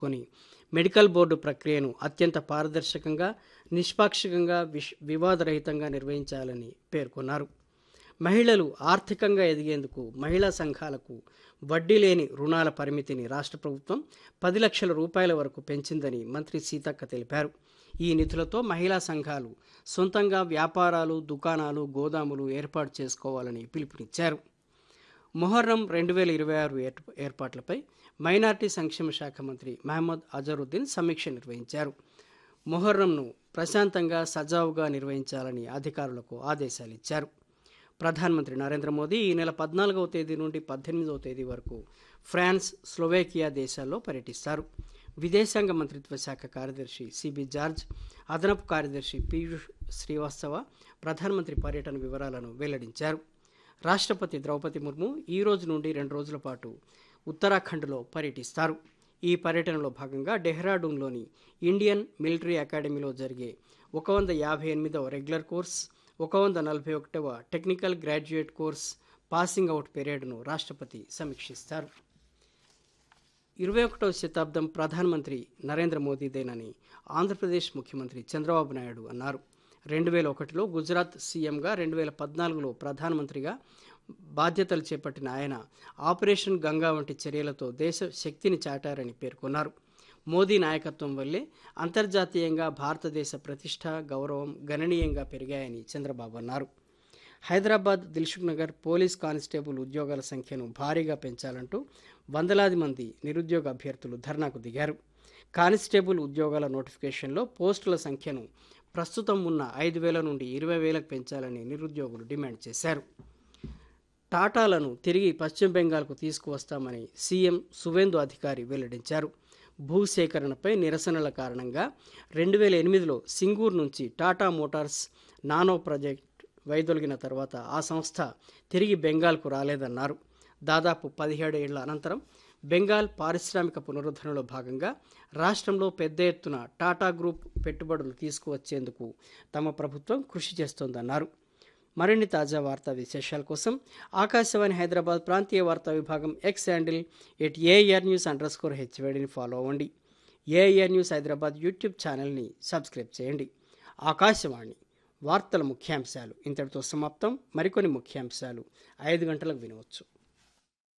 కొని medical board ప్రక్రియను అత్యంత పారదర్శకంగా నిష్పాక్షికంగా విష్ వివాదరహితంగా నిర్వహించాలని పేర్కొన్నారు మహిళలు ఆర్థికంగా ఎదిగేందుకు మహిళా సంఘాలకు వడ్డీ లేని రుణాల పరిమితిని రాష్ట్ర ప్రభుత్వం పది లక్షల రూపాయల వరకు పెంచిందని మంత్రి సీతక్క తెలిపారు ఈ నిధులతో మహిళా సంఘాలు సొంతంగా వ్యాపారాలు దుకాణాలు గోదాములు ఏర్పాటు చేసుకోవాలని పిలుపునిచ్చారు మొహర్రం రెండు వేల ఇరవై ఆరు ఏర్ప- ఏర్పాట్లపై మైనార్టీ సంక్షేమ శాఖ మంత్రి మహమ్మద్ అజరుద్దీన్ సమీక్ష నిర్వహించారు మొహర్రంను ప్రశాంతంగా సజావుగా నిర్వహించాలని అధికారులకు ఆదేశాలు ఇచ్చారు ప్రధానమంత్రి నరేంద్ర మోదీ ఈ నెల పద్నాలుగవ తేదీ నుండి పద్దెనిమిదవ తేదీ వరకు ఫ్రాన్స్ స్లోవేకియా దేశాల్లో పర్యటిస్తారు విదేశాంగ మంత్రిత్వ శాఖ కార్యదర్శి సిబి జార్జ్ అదనపు కార్యదర్శి పీయూష్ శ్రీవాస్తవ ప్రధానమంత్రి పర్యటన వివరాలను వెల్లడించారు రాష్ట్రపతి ద్రౌపది ముర్ము ఈ రోజు నుండి రెండు రోజుల పాటు ఉత్తరాఖండ్లో పర్యటిస్తారు ఈ పర్యటనలో భాగంగా డెహ్రాడూన్లోని ఇండియన్ మిలిటరీ అకాడమీలో జరిగే ఒక వంద యాభై ఎనిమిదవ రెగ్యులర్ కోర్స్ ఒక వంద నలభై ఒకటవ technical graduate course passing out పీరియడ్ను రాష్ట్రపతి సమీక్షిస్తారు ఇరవై ఒకటవ శతాబ్దం ప్రధానమంత్రి నరేంద్ర మోదీదేనని ఆంధ్రప్రదేశ్ ముఖ్యమంత్రి చంద్రబాబు నాయుడు అన్నారు రెండు వేల ఒకటిలో గుజరాత్ సీఎంగా రెండు వేల పద్నాలుగులో ప్రధానమంత్రిగా బాధ్యతలు చేపట్టిన ఆయన ఆపరేషన్ గంగా వంటి చర్యలతో దేశ శక్తిని చాటారని పేర్కొన్నారు మోదీ నాయకత్వం వల్లే అంతర్జాతీయంగా భారతదేశ ప్రతిష్ట గౌరవం గణనీయంగా పెరిగాయని చంద్రబాబు అన్నారు Hyderabad Dilsukhnagar police constable ఉద్యోగాల సంఖ్యను భారీగా పెంచాలంటూ వందలాది మంది నిరుద్యోగ అభ్యర్థులు ధర్నాకు దిగారు కానిస్టేబుల్ ఉద్యోగాల నోటిఫికేషన్లో పోస్టుల సంఖ్యను ప్రస్తుతం ఉన్న ఐదు వేల నుండి ఇరవై వేలకు పెంచాలని నిరుద్యోగులు డిమాండ్ చేశారు టాటాలను తిరిగి పశ్చిమ బెంగాల్కు తీసుకువస్తామని సీఎం సువేందు అధికారి వెల్లడించారు భూసేకరణపై నిరసనల కారణంగా రెండు వేల ఎనిమిదిలో సింగూర్ నుంచి టాటా మోటార్స్ నానో ప్రాజెక్ట్ వైదొలిగిన తర్వాత ఆ సంస్థ తిరిగి బెంగాల్కు రాలేదన్నారు దాదాపు పదిహేడు ఏళ్ల అనంతరం బెంగాల్ పారిశ్రామిక పునరుద్ధరణలో భాగంగా రాష్ట్రంలో పెద్ద ఎత్తున టాటా గ్రూప్ పెట్టుబడులు తీసుకువచ్చేందుకు తమ ప్రభుత్వం కృషి చేస్తోందన్నారు మరిన్ని తాజా వార్తా విశేషాల కోసం ఆకాశవాణి హైదరాబాద్ ప్రాంతీయ వార్తా విభాగం X handle at AR news underscore హెచ్వేడిని ఫాలో అవ్వండి ఏఆర్ న్యూస్ హైదరాబాద్ యూట్యూబ్ ఛానల్ని సబ్స్క్రైబ్ చేయండి ఆకాశవాణి వార్తల ముఖ్యాంశాలు ఇంతటితో సమాప్తం మరికొన్ని ముఖ్యాంశాలు ఐదు గంటలకు వినవచ్చు